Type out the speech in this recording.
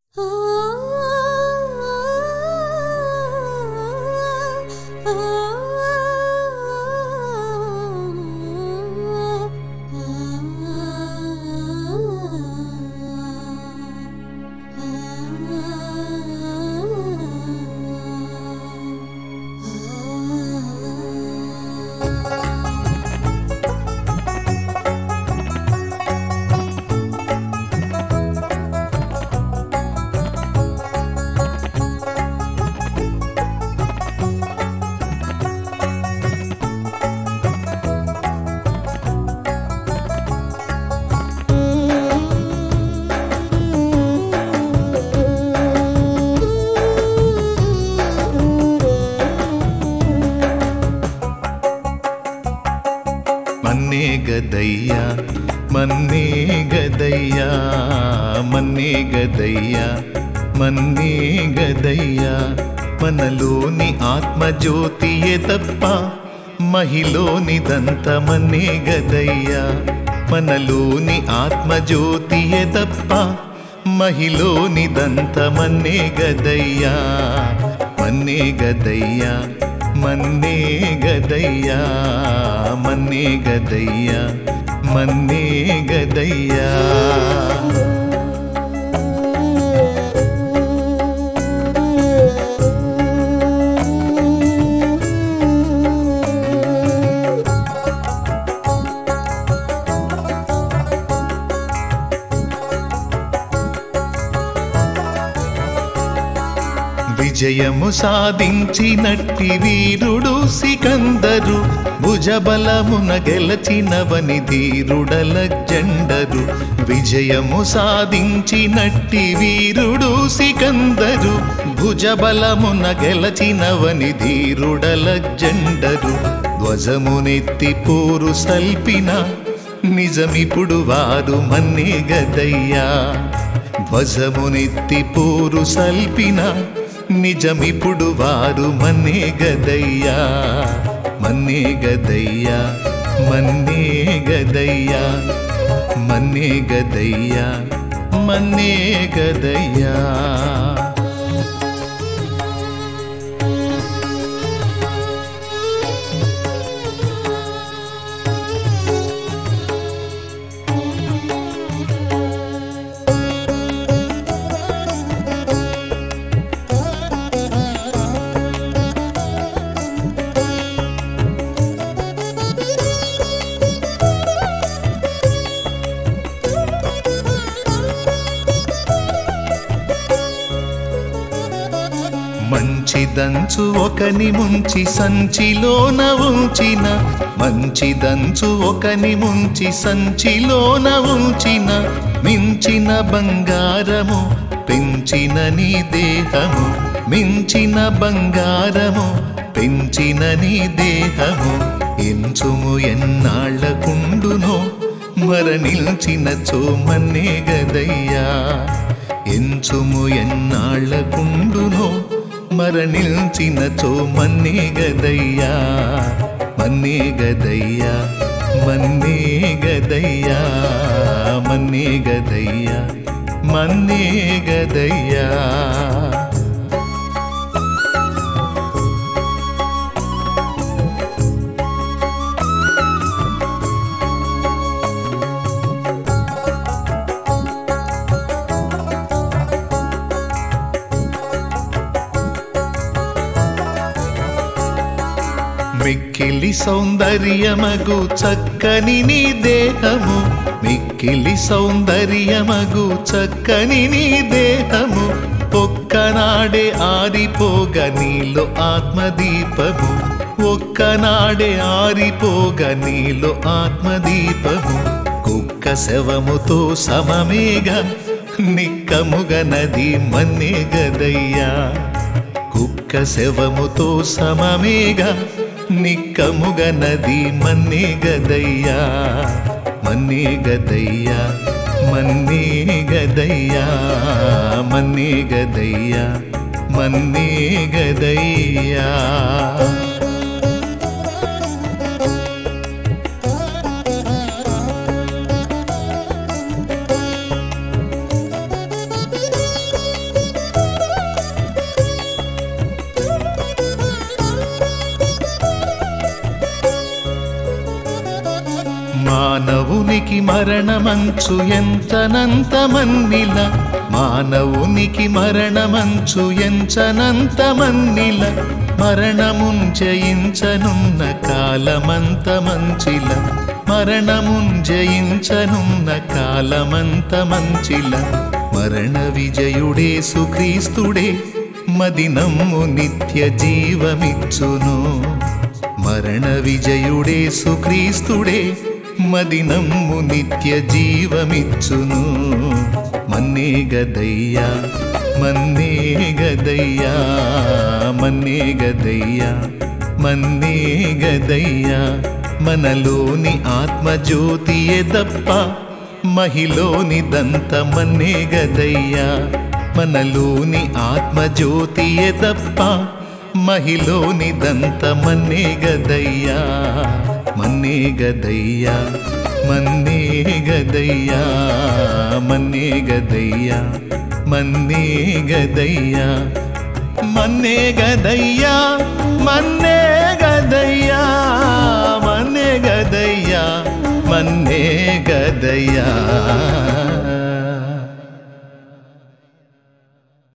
మన్నే గదయ్యా మన్నే గదయ్యా మన్నే గదయ్యా మన్నే గదయ్యా మనలోని ఆత్మజ్యోతియే తప్ప మహిలోనిదంత మన్నే గదయ్యా మనలోని ఆత్మజ్యోతియే తప్ప మహిలోనిదంత మన్నే గదయ్యా మన్నే గదయ్యా మన్నే గదయ్యా మన్నే గదయ్యా మన్నే గదయ్యా విజయము సాధించినట్టి వీరుడు సికందరు భుజబలమున గెలచినవని ధీరుడల జెండరు విజయము సాధించినట్టి వీరుడు సికందరు భుజబలమున గెలచినవని ధీరుడల జెండరు ధ్వజమునెత్తి పోరు సల్పిన నిజమిప్పుడు వారు మన్నే గదయ్యా ధ్వజమునెత్తి పోరు సల్పిన నిజమిప్పుడు వారు మన్నే గదయ్యా మన్నే గదయ్యా మన్నే గదయ్యా మన్నే గదయ్యా మన్నే గదయ్యా మంచిదంచు ఒకని ముంచి సంచిలోన ఉంచిన మంచిదంచు ఒకని ముంచి సంచిలోన ఉంచిన మించిన బంగారము పెంచిన నీ దేహము మించిన బంగారము పెంచిన నీ దేహము ఎంచుము ఎన్నాళ్లకుండునో మరణిల్చిన చోమన్నే గదయ్యా ఎంచుము ఎన్నాళ్లకుండునో మరణిల్చిన చో మన్నే గదయ్యా మన్నే గదయ్యా మన్నే గదయ్యా మన్నే గదయ్యా మన్నే గదయ్యా మిక్కిలి సౌందర్యమగు చక్కని నీ దేహము మిక్కిలి సౌందర్యమగు చక్కని నీ దేహము ఒక్కనాడే ఆరిపోగ నీలో ఆత్మదీపము ఒక్కనాడే ఆరిపోగ నీలో ఆత్మదీపము కుక్క శవముతో సమమేగా నిక్కముగ నది మన్నే గదయ్యా కుక్క శవముతో సమమేగా నిక్కముగ నది మన్నే గదయ్యా మన్నే గదయ్యా మన్నే గదయ్యా మన్నే గదయ్యా మన్నే గదయ్యా మానవునికి మరణమంచు ఎంతనంత మన్నిల మానవునికి మరణమంచు ఎంచనంత మన్నిల మరణమున్ జయించనున్న కాలమంత మంచిల మరణమున్ జయించనున్న కాలమంత మంచిల మరణ విజయుడే సుక్రీస్తుడే మదినమ్ము నిత్య జీవమిచ్చును మరణ విజయుడే సుక్రీస్తుడే మదినమ్ము నిత్య జీవమిచ్చును మన్నే గదయ్యా మన్నే గదయ్యా మన్నే గదయ్యా మన్నే గదయ్యా మనలోని ఆత్మజ్యోతియే దప్ప మహిలోని దంత మన్నే గదయ్యా మనలోని ఆత్మజ్యోతియే దప్ప మహిలోని దంత మన్నే గదయ్యా మన్నే గదయ్యా మన్నే గదయ్యా మన్నే గదయ్యా మన్నే గదయ్యా మన్నే గదయ్యా మన్నే గదయ్యా మన్నే గదయ్యా మన్నే గదయ్యా